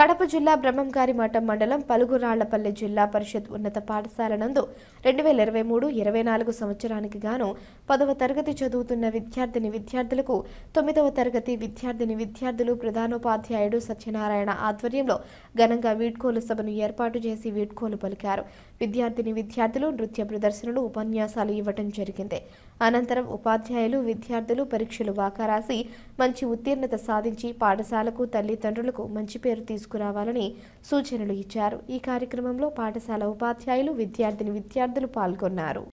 కడప జిల్లా బ్రహ్మంగారి మఠం మండలం పలుగురాళ్లపల్లి జిల్లా పరిషత్ ఉన్నత పాఠశాల నందు రెండు వేల ఇరవై మూడు ఇరవై నాలుగు సంవత్సరానికి గాను పదవ తరగతి చదువుతున్న విద్యార్థిని విద్యార్థులకు తొమ్మిదవ తరగతి విద్యార్థిని విద్యార్థులు ప్రధానోపాధ్యాయుడు సత్యనారాయణ ఆధ్వర్యంలో ఘనంగా వీడ్కోలు సభను ఏర్పాటు చేసి వీడ్కోలు పలికారు విద్యార్థిని విద్యార్థులు నృత్య ప్రదర్శనలు ఉపన్యాసాలు ఇవ్వటం జరిగింది అనంతరం ఉపాధ్యాయులు విద్యార్థులు పరీక్షలు బాగా రాసి మంచి ఉత్తీర్ణత సాధించి పాఠశాలకు తల్లిదండ్రులకు మంచి పేరు తీసుకురావాలని సూచనలు ఇచ్చారు ఈ కార్యక్రమంలో పాఠశాల ఉపాధ్యాయులు విద్యార్థిని విద్యార్థులు పాల్గొన్నారు